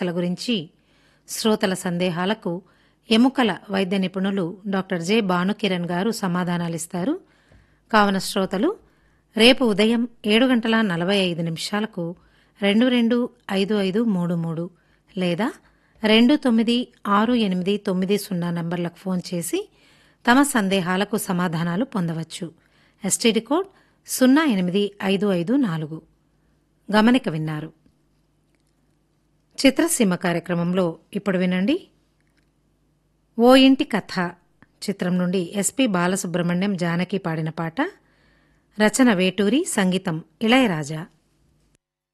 సమస్యల గురించి శ్రోతల సందేహాలకు ఎముకల వైద్య నిపుణులు డాక్టర్ జె భానుకిరణ్ గారు సమాధానాలిస్తారు కావున శ్రోతలు రేపు ఉదయం ఏడు గంటల నలభై ఐదు నిమిషాలకు రెండు రెండు ఐదు ఐదు మూడు మూడు లేదా రెండు తొమ్మిది ఆరు ఎనిమిది తొమ్మిది సున్నా నంబర్లకు ఫోన్ చేసి తమ సందేహాలకు సమాధానాలు పొందవచ్చు ఎస్టీడీ కోడ్ సున్నా ఎనిమిది ఐదు ఐదు నాలుగు గమనిక విన్నారు చిత్రసీమ కార్యక్రమంలో ఇప్పుడు వినండి ఓ ఇంటి కథ చిత్రం నుండి ఎస్పి బాలసుబ్రహ్మణ్యం జానకి పాడిన పాట రచన వేటూరి సంగీతం ఇళయరాజా